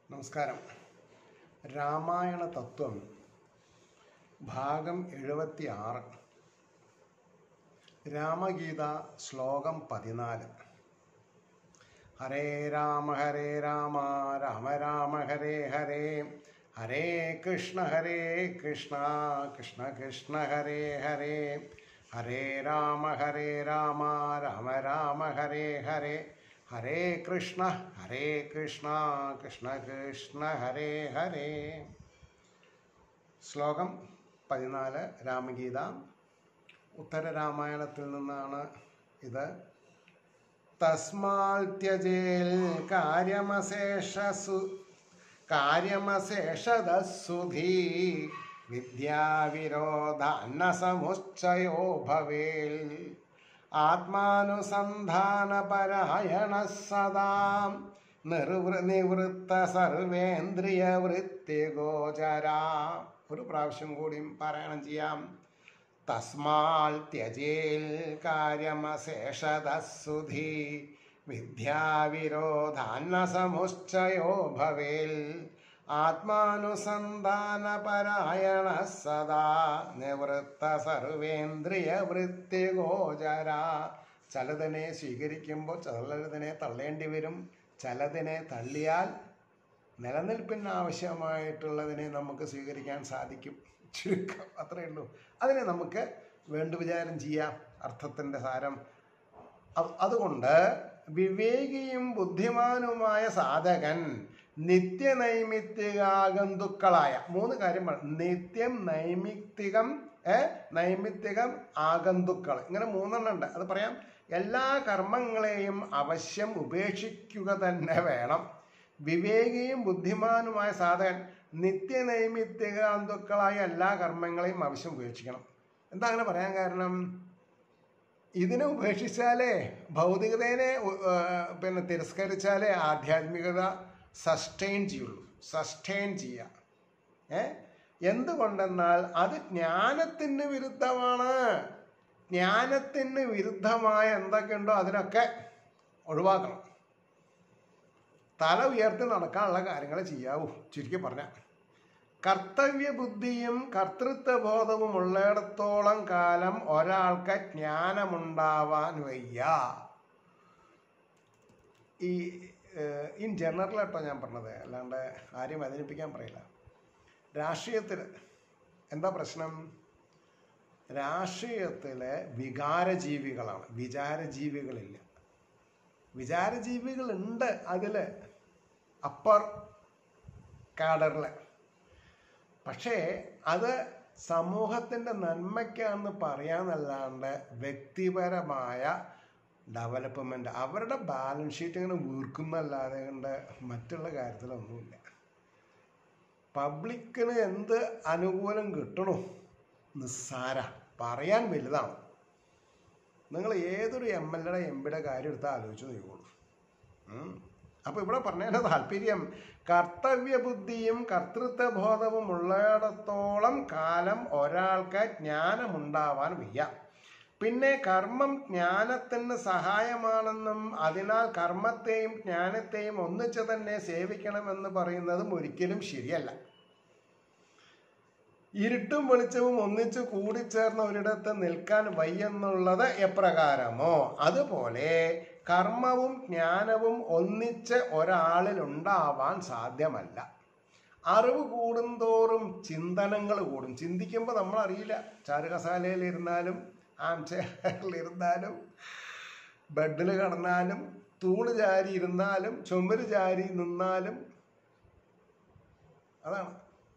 നമസ്കാരം രാമായണ തത്വം ഭാഗം എഴുപത്തി ആറ് രാമഗീത ശ്ലോകം പതിനാല് ഹരേ രാമ ഹരേ രാമ രാമ രാമ ഹരേ ഹരേ ഹരേ കൃഷ്ണ ഹരേ കൃഷ്ണ കൃഷ്ണ കൃഷ്ണ ഹരേ ഹരേ ഹരേ രാമ ഹരേ രാമ രാമ രാമ ഹരേ ഹരേ ഹരേ കൃഷ്ണ ഹരേ കൃഷ്ണ കൃഷ്ണ കൃഷ്ണ ഹരേ ഹരേ ശ്ലോകം പതിനാല് രാമഗീത ഉത്തര രാമായണത്തിൽ നിന്നാണ് ഇത് തസ്മാൽ ത്യജേൽ കാര്യമശേഷസു കാര്യമശേഷദസുധീ വിദ്യാവിരോധാന്നസമുച്ചയോ ഭവേൽ ആത്മാനുസന്ധാനപരായണ സദാ നിർവൃ നിവൃത്ത സർവേന്ദ്രിയ വൃത്തിഗോചരാ ഒരു പ്രാവശ്യം കൂടിയും പാരായണം ചെയ്യാം തസ്മാൽ ത്യജേൽ കാര്യമശേഷദസുധി വിദ്യാവിരോധാന്നസമുശ്ചയോ ഭവേൽ ആത്മാനുസന്ധാനപരായണ സദാ നിവൃത്ത സർവേന്ദ്രിയ വൃത്തിഗോചര ചിലതിനെ സ്വീകരിക്കുമ്പോൾ ചിലതിനെ തള്ളേണ്ടി വരും ചിലതിനെ തള്ളിയാൽ നിലനിൽപ്പിന് ആവശ്യമായിട്ടുള്ളതിനെ നമുക്ക് സ്വീകരിക്കാൻ സാധിക്കും ചുരുക്കം അത്രയേ ഉള്ളൂ അതിനെ നമുക്ക് വേണ്ടു വിചാരം ചെയ്യാം അർത്ഥത്തിൻ്റെ സാരം അത് അതുകൊണ്ട് വിവേകിയും ബുദ്ധിമാനുമായ സാധകൻ നിത്യനൈമിത്തികാഗന്തുക്കളായ മൂന്ന് കാര്യം പറ- നിത്യം നൈമിത്തികം ഏ നൈമിത്തികം ആഗന്തുക്കൾ ഇങ്ങനെ മൂന്നെണ്ണം ഉണ്ട് അത് പറയാം എല്ലാ കർമ്മങ്ങളെയും അവശ്യം ഉപേക്ഷിക്കുക തന്നെ വേണം വിവേകിയും ബുദ്ധിമാനുമായ സാധകൻ നിത്യനൈമിത്തികാന്തുക്കളായ എല്ലാ കർമ്മങ്ങളെയും അവശ്യം ഉപേക്ഷിക്കണം എന്താ അങ്ങനെ പറയാൻ കാരണം ഇതിനെ ഉപേക്ഷിച്ചാലേ ഭൗതികതയെ ഉ- ആ, പിന്നെ തിരസ്കരിച്ചാലേ ആധ്യാത്മികത സസ്റ്റെയിൻ ചെയ്യുള്ളൂ സസ്റ്റെയിൻ ചെയ്യുക ഏ എന്തുകൊണ്ടെന്നാൽ അത് ജ്ഞാനത്തിന് വിരുദ്ധമാണ് ജ്ഞാനത്തിന് വിരുദ്ധമായ എന്തൊക്കെയുണ്ടോ അതിനൊക്കെ ഒഴിവാക്കണം തല ഉയർത്തി നടക്കാനുള്ള കാര്യങ്ങൾ ചെയ്യാവൂ ചുരുക്കി പറഞ്ഞാൽ കർത്തവ്യബുദ്ധിയും കർത്തൃത്വബോധവും ഉള്ളിടത്തോളം കാലം ഒരാൾക്ക് ജ്ഞാനമുണ്ടാവാൻ വയ്യ ഈ ഇൻ ജനറൽ കേട്ടോ ഞാൻ പറഞ്ഞത് അല്ലാണ്ട് ആരെയും വേദനിപ്പിക്കാൻ പറയില്ല രാഷ്ട്രീയത്തിൽ എന്താ പ്രശ്നം രാഷ്ട്രീയത്തിലെ വികാരജീവികളാണ് വിചാരജീവികളില്ല വിചാരജീവികളുണ്ട് അതിൽ അപ്പർ കാഡറിൽ പക്ഷേ അത് സമൂഹത്തിൻ്റെ നന്മയ്ക്കാണെന്ന് പറയാന്നല്ലാണ്ട് വ്യക്തിപരമായ ഡെവലപ്മെൻറ്റ് അവരുടെ ബാലൻസ് ഷീറ്റ് ഇങ്ങനെ വീർക്കുന്നല്ലാതെ കൊണ്ട് മറ്റുള്ള കാര്യത്തിലൊന്നുമില്ല പബ്ലിക്കിന് എന്ത് അനുകൂലം കിട്ടണോ നിസ്സാര പറയാൻ വലുതാണ് നിങ്ങൾ ഏതൊരു എം എൽ എയുടെ എം പിയുടെ കാര്യം എടുത്താൽ ആലോചിച്ച് നോക്കിക്കോളൂ ഉം. അപ്പൊ ഇവിടെ പറഞ്ഞതിന്റെ താല്പര്യം കർത്തവ്യബുദ്ധിയും കർത്തൃത്വബോധവും ഉള്ളിടത്തോളം കാലം ഒരാൾക്ക് ജ്ഞാനമുണ്ടാവാൻ വയ്യ പിന്നെ കർമ്മം ജ്ഞാനത്തിന് സഹായമാണെന്നും അതിനാൽ കർമ്മത്തെയും ജ്ഞാനത്തെയും ഒന്നിച്ച് തന്നെ സേവിക്കണമെന്ന് പറയുന്നതും ഒരിക്കലും ശരിയല്ല ഇരുട്ടും വെളിച്ചവും ഒന്നിച്ച് കൂടിച്ചേർന്ന ഒരിടത്ത് നിൽക്കാൻ വയ്യെന്നുള്ളത് എപ്രകാരമോ അതുപോലെ കർമ്മവും ജ്ഞാനവും ഒന്നിച്ച് ഒരാളിൽ ഉണ്ടാവാൻ സാധ്യമല്ല അറിവ് കൂടുന്തോറും ചിന്തനങ്ങൾ കൂടും ചിന്തിക്കുമ്പോൾ നമ്മൾ അറിയില്ല ചാരുകസാലയിൽ ഇരുന്നാലും ആം ചെയറിൽ ഇരുന്നാലും ബെഡിൽ കിടന്നാലും തൂണ് ചാരി ഇരുന്നാലും ചുമര് ചാരി നിന്നാലും അതാണ്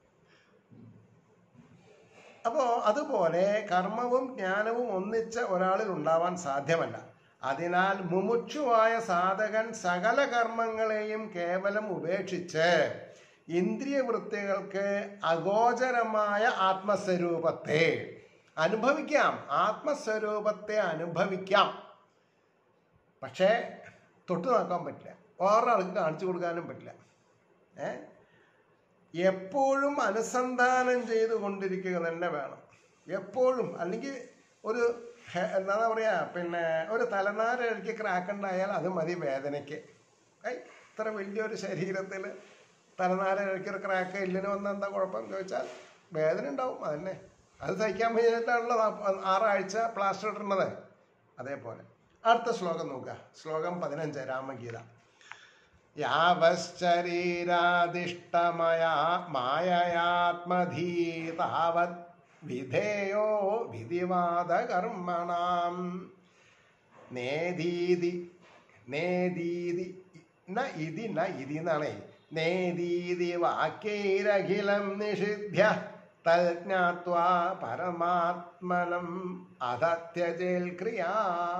അപ്പോൾ അതുപോലെ കർമ്മവും ജ്ഞാനവും ഒന്നിച്ച് ഒരാളിൽ ഉണ്ടാവാൻ സാധ്യമല്ല അതിനാൽ മുമുക്ഷുവായ സാധകൻ സകല കർമ്മങ്ങളെയും കേവലം ഉപേക്ഷിച്ച് ഇന്ദ്രിയ വൃത്തികൾക്ക് അഗോചരമായ ആത്മസ്വരൂപത്തെ അനുഭവിക്കാം ആത്മസ്വരൂപത്തെ അനുഭവിക്കാം പക്ഷേ തൊട്ടു നോക്കാൻ പറ്റില്ല വേറൊരാൾക്ക് കാണിച്ചു കൊടുക്കാനും പറ്റില്ല ഏ എപ്പോഴും അനുസന്ധാനം ചെയ്തുകൊണ്ടിരിക്കുക തന്നെ വേണം എപ്പോഴും അല്ലെങ്കിൽ ഒരു ഹെ- എന്താ പറയുക പിന്നെ ഒരു തലനാരിഴയ്ക്ക് ക്രാക്ക് ഉണ്ടായാൽ അത് മതി വേദനയ്ക്ക് ഐ ഇത്ര വലിയൊരു ശരീരത്തിൽ തലനാര ഇടയ്ക്കൊരു ക്രാക്ക് എല്ലിന് വന്ന എന്താ കുഴപ്പം ചോദിച്ചാൽ വേദന ഉണ്ടാവും അതന്നെ അത് സഹിക്കാൻ കഴിഞ്ഞിട്ടാണല്ലോ നാപ്പ- ആറാഴ്ച പ്ലാസ്റ്റർ ഇടുന്നത് അതേപോലെ അടുത്ത ശ്ലോകം നോക്കുക ശ്ലോകം പതിനഞ്ച് രാമഗീത യാവശ്ചരീരാദിഷ്ടമയാ മായയാത്മധീ താവത് വിധേയോ വിധിവാദകർമ്മണാം നേദീതി നേദീതി ന ഇതി ന ഇതി എന്നാണേ നേദീതി വാക്യൈരഖിലം നിഷിധ്യ തജ്ഞാത്വാ പരമാത്മനം അധത്യജേൽ ക്രിയാ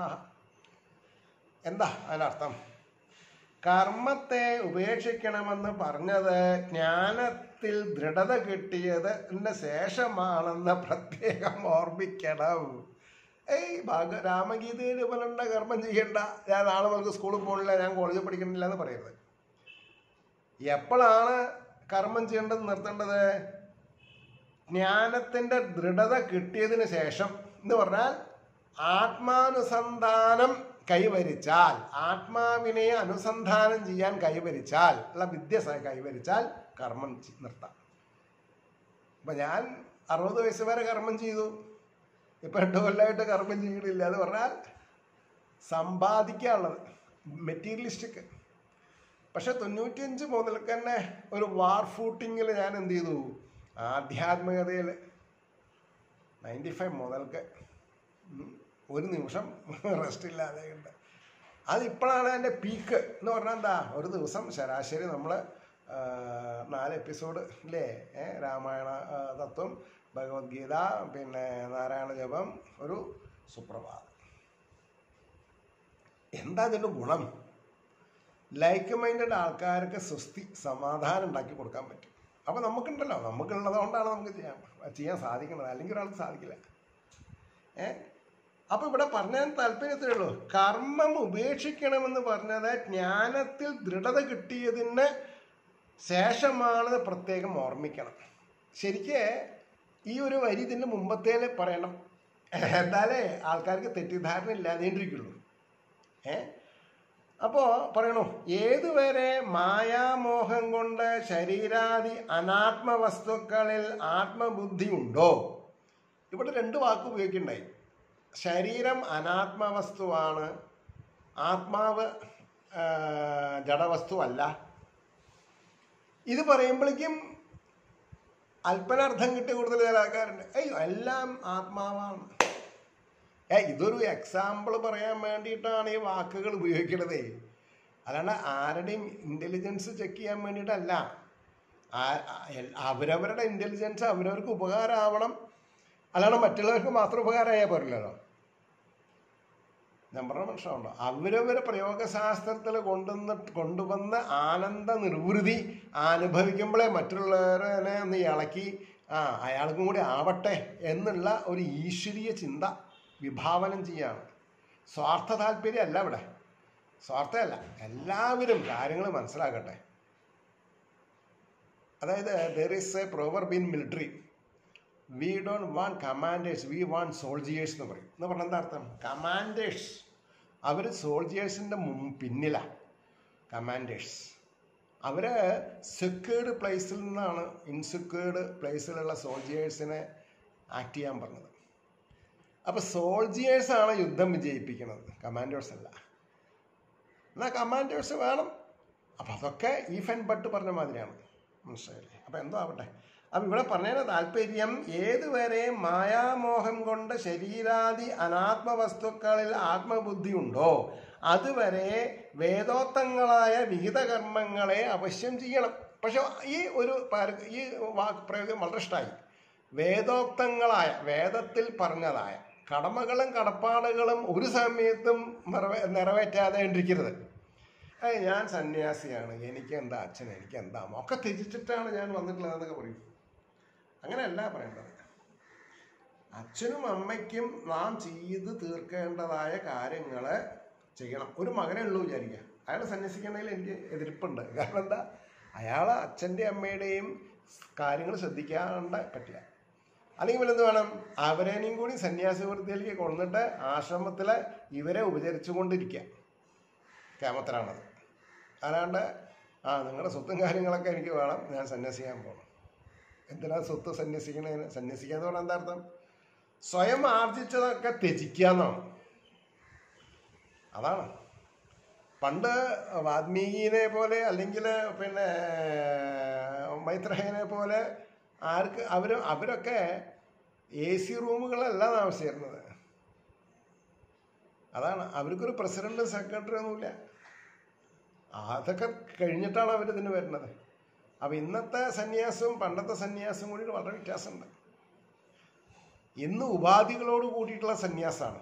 എന്താ അതിനർത്ഥം കർമ്മത്തെ ഉപേക്ഷിക്കണമെന്ന് പറഞ്ഞത് ജ്ഞാനത്തിൽ ദൃഢത കിട്ടിയതിന് ശേഷമാണെന്ന് പ്രത്യേകം ഓർമ്മിക്കണം ഏയ് ഭാഗ രാമഗീതയിൽ പോലുള്ള കർമ്മം ചെയ്യണ്ട ഞാൻ നാളെ മുതൽ സ്കൂളിൽ പോകണില്ല ഞാൻ കോളേജിൽ പഠിക്കണില്ല എന്ന് പറയരുത് എപ്പോഴാണ് കർമ്മം ചെയ്യേണ്ടത് നിർത്തേണ്ടത് ജ്ഞാനത്തിന്റെ ദൃഢത കിട്ടിയതിന് ശേഷം എന്ന് പറഞ്ഞാൽ ആത്മാനുസന്ധാനം കൈവരിച്ചാൽ ആത്മാവിനെ അനുസന്ധാനം ചെയ്യാൻ കൈവരിച്ചാൽ ഉള്ള വിദ്യ സ- കൈവരിച്ചാൽ കർമ്മം ചെ- നിർത്താം അപ്പൊ ഞാൻ അറുപത് വയസ്സ് വരെ കർമ്മം ചെയ്തു ഇപ്പൊ രണ്ട് കൊല്ലമായിട്ട് കർമ്മം ചെയ്യണില്ല എന്ന് പറഞ്ഞാൽ സമ്പാദിക്കാനുള്ളത് മെറ്റീരിയലിസ്റ്റിക് പക്ഷെ തൊണ്ണൂറ്റിയഞ്ച് മുതൽക്ക് തന്നെ ഒരു വാർ ഫൂട്ടിങ്ങിൽ ഞാൻ എന്ത് ചെയ്തു ആധ്യാത്മികതയിൽ നയൻറ്റി ഫൈവ് മുതൽക്ക് ഉം, ഒരു നിമിഷം റെസ്റ്റ് ഇല്ലാതെ ഉണ്ട് അതിപ്പോഴാണ് എൻ്റെ പീക്ക് എന്ന് പറഞ്ഞാൽ എന്താ ഒരു ദിവസം ശരാശരി നമ്മൾ നാല് എപ്പിസോഡ് ഇല്ലേ ഏ, രാമായണ ആ, തത്വം ഭഗവത്ഗീത പിന്നെ നാരായണ ജപം ഒരു സുപ്രഭാതം എന്താ ഇതിൻ്റെ ഗുണം ലൈക്ക് മൈൻഡഡ് ആൾക്കാർക്ക് സ്വസ്തി സമാധാനം ഉണ്ടാക്കി കൊടുക്കാൻ പറ്റും അപ്പോൾ നമുക്കുണ്ടല്ലോ നമുക്കുള്ളത് കൊണ്ടാണ് നമുക്ക് ചെയ്യാൻ ചെയ്യാൻ സാധിക്കുന്നത് അല്ലെങ്കിൽ ഒരാൾക്ക് സാധിക്കില്ല ഏ അപ്പൊ ഇവിടെ പറഞ്ഞാൽ താല്പര്യത്തേ ഉള്ളൂ കർമ്മം ഉപേക്ഷിക്കണമെന്ന് പറഞ്ഞത് ജ്ഞാനത്തിൽ ദൃഢത കിട്ടിയതിന് ശേഷമാണ് പ്രത്യേകം ഓർമ്മിക്കണം ശരിക്ക് ഈ ഒരു വരി ഇതിന്റെ മുമ്പത്തേല് പറയണം എന്നാലേ ആൾക്കാർക്ക് തെറ്റിദ്ധാരണ ഇല്ലാതേണ്ടിരിക്കുള്ളൂ ഏ അപ്പോ പറയണു ഏതുവരെ മായാമോഹം കൊണ്ട് ശരീരാദി അനാത്മ വസ്തുക്കളിൽ ആത്മബുദ്ധി ഉണ്ടോ ഇവിടെ രണ്ട് വാക്ക് ഉപയോഗിക്കണ്ടായി ശരീരം അനാത്മവസ്തുവാണ് ആത്മാവ് ആ, ജഡവസ്തുവല്ല ഇത് പറയുമ്പോഴേക്കും അല്പനർത്ഥം കിട്ടിയ കൂടുതൽ ചില ആൾക്കാരുണ്ട് അയ്യോ എല്ലാം ആത്മാവാണ് ഏ ഇതൊരു എക്സാമ്പിൾ പറയാൻ വേണ്ടിയിട്ടാണ് ഈ വാക്കുകൾ ഉപയോഗിക്കണത് അല്ലാണ്ട് ആരുടെയും ഇൻ്റലിജൻസ് ചെക്ക് ചെയ്യാൻ വേണ്ടിയിട്ടല്ല ആ- ആ- എൽ- അവരവരുടെ ഇൻ്റലിജൻസ് അവരവർക്ക് ഉപകാരമാവണം അല്ലാണ്ട് മറ്റുള്ളവർക്ക് മാത്രം ഉപകാരമായാൽ പോരില്ലല്ലോ ഞാൻ പറഞ്ഞ മനസ്സിലാവുണ്ടോ അവരവരെ പ്രയോഗശാസ്ത്രത്തിൽ കൊണ്ടുവന്ന് കൊണ്ടുവന്ന ആനന്ദ നിർവൃതി അനുഭവിക്കുമ്പോഴേ മറ്റുള്ളവരെ ഒന്ന് ഇളക്കി ആ അയാൾക്കും കൂടി ആവട്ടെ എന്നുള്ള ഒരു ഈശ്വരീയ ചിന്ത വിഭാവനം ചെയ്യാണ് സ്വാർത്ഥ താല്പര്യമല്ല ഇവിടെ സ്വാർത്ഥമല്ല എല്ലാവരും കാര്യങ്ങൾ മനസ്സിലാക്കട്ടെ അതായത് there is a proverb in military we don't want commanders we want soldiers എന്ന് പറയും എന്ന് പറഞ്ഞാൽ എന്താ അർത്ഥം കമാൻഡേഴ്സ് അവർ സോൾജിയേഴ്സിൻ്റെ മുൻ പിന്നിലാണ് കമാൻഡേഴ്സ് അവർ സെക്യൂർഡ് പ്ലേസിൽ നിന്നാണ് ഇൻസെക്യൂർഡ് പ്ലേസിലുള്ള സോൾജിയേഴ്സിനെ ആക്ട് ചെയ്യാൻ പറഞ്ഞത് അപ്പോൾ സോൾജിയേഴ്സാണ് യുദ്ധം വിജയിപ്പിക്കുന്നത് കമാൻഡേഴ്സ് അല്ല എന്നാൽ കമാൻഡേഴ്സ് വേണം അപ്പം അതൊക്കെ ഈഫ് ആൻഡ് ബട്ട് പറഞ്ഞ മാതിരിയാണ് മനസ്സിലായില്ലേ അപ്പം എന്തോ ആവട്ടെ അപ്പം ഇവിടെ പറഞ്ഞതിന് താല്പര്യം ഏതുവരെ മായാമോഹം കൊണ്ട് ശരീരാദി അനാത്മ വസ്തുക്കളിൽ ആത്മബുദ്ധി ഉണ്ടോ അതുവരെ വേദോക്തങ്ങളായ വിഹിത കർമ്മങ്ങളെ അവശ്യം ചെയ്യണം പക്ഷെ ഈ ഒരു പാര- ഈ വാക്ക് പ്രയോഗം വളരെ ഇഷ്ടമായി വേദോക്തങ്ങളായ വേദത്തിൽ പറഞ്ഞതായ കടമകളും കടപ്പാടുകളും ഒരു സമയത്തും നിറവേ നിറവേറ്റാതെ ഇരിക്കരുത് ഏയ് ഞാൻ സന്യാസിയാണ് എനിക്ക് എന്താ അച്ഛൻ എനിക്ക് എന്താ അമ്മ ഒക്കെ ത്യജിച്ചിട്ടാണ് ഞാൻ വന്നിട്ടുള്ളതെന്നൊക്കെ പറയും അങ്ങനെയല്ല പറയേണ്ടത് അച്ഛനും അമ്മയ്ക്കും നാം ചെയ്ത് തീർക്കേണ്ടതായ കാര്യങ്ങൾ ചെയ്യണം ഒരു മകനേ ഉള്ളൂ വിചാരിക്കുക അയാൾ സന്യസിക്കുന്നതിൽ എനിക്ക് എതിർപ്പുണ്ട് കാരണം എന്താ അയാൾ അച്ഛൻ്റെ അമ്മയുടെയും കാര്യങ്ങൾ ശ്രദ്ധിക്കാണ്ട് പറ്റില്ല അല്ലെങ്കിൽ പിന്നെ എന്ത് വേണം അവരേനെയും കൂടി സന്യാസി വൃത്തിയിലേക്ക് കൊണ്ടിട്ട് ആശ്രമത്തിൽ ഇവരെ ഉപചരിച്ചുകൊണ്ടിരിക്കുക കേമത്തിലാണത് അല്ലാണ്ട് ആ നിങ്ങളുടെ സ്വത്തും കാര്യങ്ങളൊക്കെ എനിക്ക് വേണം ഞാൻ സന്യസിക്കാൻ പോകണം എന്തിനാ സ്വത്ത് സന്യസിക്കണതിന് സന്യസിക്കുക എന്ന് പറഞ്ഞാൽ എന്താ അർത്ഥം സ്വയം ആർജിച്ചതൊക്കെ ത്യജിക്കുക എന്നാണ് അതാണ് പണ്ട് വാൽമീകിനെ പോലെ അല്ലെങ്കിൽ പിന്നെ മൈത്രേയനെ പോലെ ആർക്ക് അവർ അവരൊക്കെ എ സി റൂമുകളല്ല താമസിച്ചിരുന്നത് അതാണ് അവർക്കൊരു പ്രസിഡന്റ് സെക്രട്ടറി ഒന്നുമില്ല അതൊക്കെ കഴിഞ്ഞിട്ടാണ് അവർ ഇതിന് വരുന്നത് അപ്പം ഇന്നത്തെ സന്യാസവും പണ്ടത്തെ സന്യാസവും കൂടി വളരെ വ്യത്യാസമുണ്ട് ഇന്ന് ഉപാധികളോട് കൂടിയിട്ടുള്ള സന്യാസമാണ്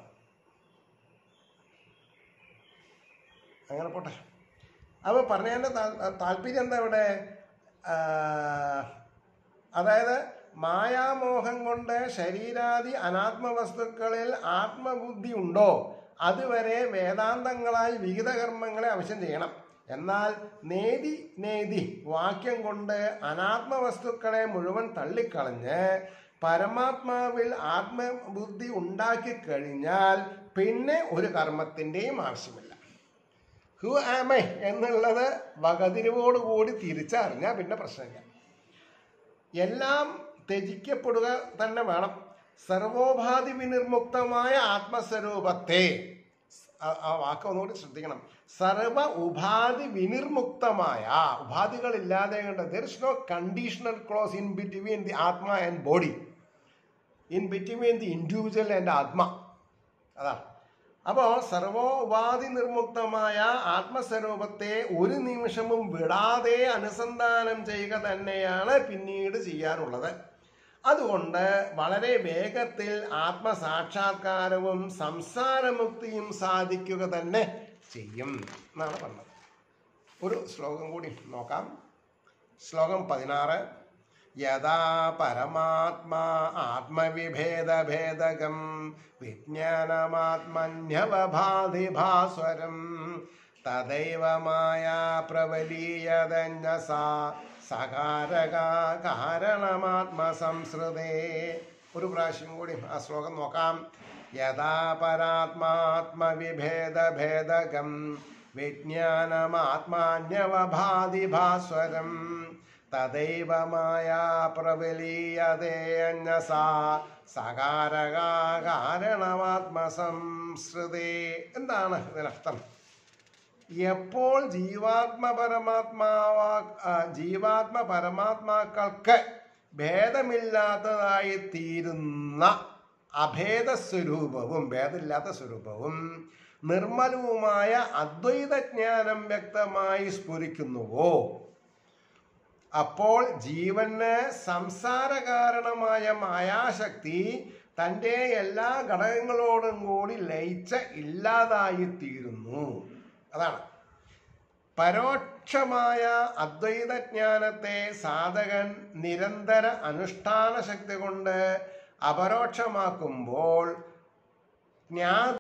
അങ്ങനെ പോട്ടെ അപ്പോൾ പറഞ്ഞതിൻ്റെ താല്പര്യം എന്താ ഇവിടെ ആ, അതായത് മായാമോഹം കൊണ്ട് ശരീരാദി അനാത്മവസ്തുക്കളിൽ ആത്മബുദ്ധി ഉണ്ടോ അതുവരെ വേദാന്തങ്ങളായി വിഹിത കർമ്മങ്ങളെ ആവശ്യം ചെയ്യണം എന്നാൽ നേതി നേതി വാക്യം കൊണ്ട് അനാത്മവസ്തുക്കളെ മുഴുവൻ തള്ളിക്കളഞ്ഞ് പരമാത്മാവിൽ ആത്മബുദ്ധി ഉണ്ടാക്കി കഴിഞ്ഞാൽ പിന്നെ ഒരു കർമ്മത്തിൻ്റെയും ആവശ്യമില്ല ഹു ആം ഐ എന്നുള്ളത് വകതിരിവോടുകൂടി തിരിച്ചറിഞ്ഞാൽ പിന്നെ പ്രശ്നമില്ല എല്ലാം ത്യജിക്കപ്പെടുക തന്നെ വേണം സർവോപാധി വിനിർമുക്തമായ ആത്മസ്വരൂപത്തെ ആ- ആ വാക്ക് ഒന്നുകൂടി ശ്രദ്ധിക്കണം സർവ ഉപാധി വിനിർമുക്തമായ ഉപാധികളില്ലാതെ കണ്ട് there is no conditional clause in between the ആത്മ and body in between the individual and ആത്മ അതാ അപ്പോൾ സർവോപാധി നിർമുക്തമായ ആത്മസ്വരൂപത്തെ ഒരു നിമിഷവും വിടാതെ അനുസന്ധാനം ചെയ്യുക തന്നെയാണ് പിന്നീട് ചെയ്യാറുള്ളത് അതുകൊണ്ട് വളരെ വേഗത്തിൽ ആത്മസാക്ഷാത്കാരവും സംസാരമുക്തിയും സാധിക്കുക തന്നെ ചെയ്യും എന്നാണ് പറഞ്ഞത് ഒരു ശ്ലോകം കൂടി നോക്കാം ശ്ലോകം പതിനാറ് യഥാ പരമാത്മാ ആത്മവിഭേദഭേദകം വിജ്ഞാനമാത്മന്യവഭാതി ഭാസ്വരം തദൈവ മായാ പ്രവലീയതന്യസാ സകാരക കാരണമാത്മസംസൃതേ ഒരു പ്രാവശ്യം കൂടി ആ ശ്ലോകം നോക്കാം യഥാ പരാത്മാത്മവിഭേദഭേദകം വിജ്ഞാനമാത്മാന്യവഭാതി ഭാസ്വരം തദൈവ മായാ പ്രബലീയതേ അന്യസാ സകാരക കാരണമാത്മസംസൃതേ എന്താണ് ഇതിനർത്ഥം എപ്പോൾ ജീവാത്മ പരമാത്മാവാ ആ, ജീവാത്മ പരമാത്മാക്കൾക്ക് ഭേദമില്ലാത്തതായി തീരുന്ന അഭേദ സ്വരൂപവും ഭേദമില്ലാത്ത സ്വരൂപവും നിർമ്മലവുമായ അദ്വൈത ജ്ഞാനം വ്യക്തമായി സ്ഫുരിക്കുന്നുവോ അപ്പോൾ ജീവന് സംസാര കാരണമായ മായാശക്തി തൻ്റെ എല്ലാ ഘടകങ്ങളോടും കൂടി ലയിച്ച് ഇല്ലാതായി തീരുന്നു അതാണ് പരോക്ഷമായ അദ്വൈത ജ്ഞാനത്തെ സാധകൻ നിരന്തര അനുഷ്ഠാന ശക്തി കൊണ്ട് അപരോക്ഷമാക്കുമ്പോൾ ജ്ഞാ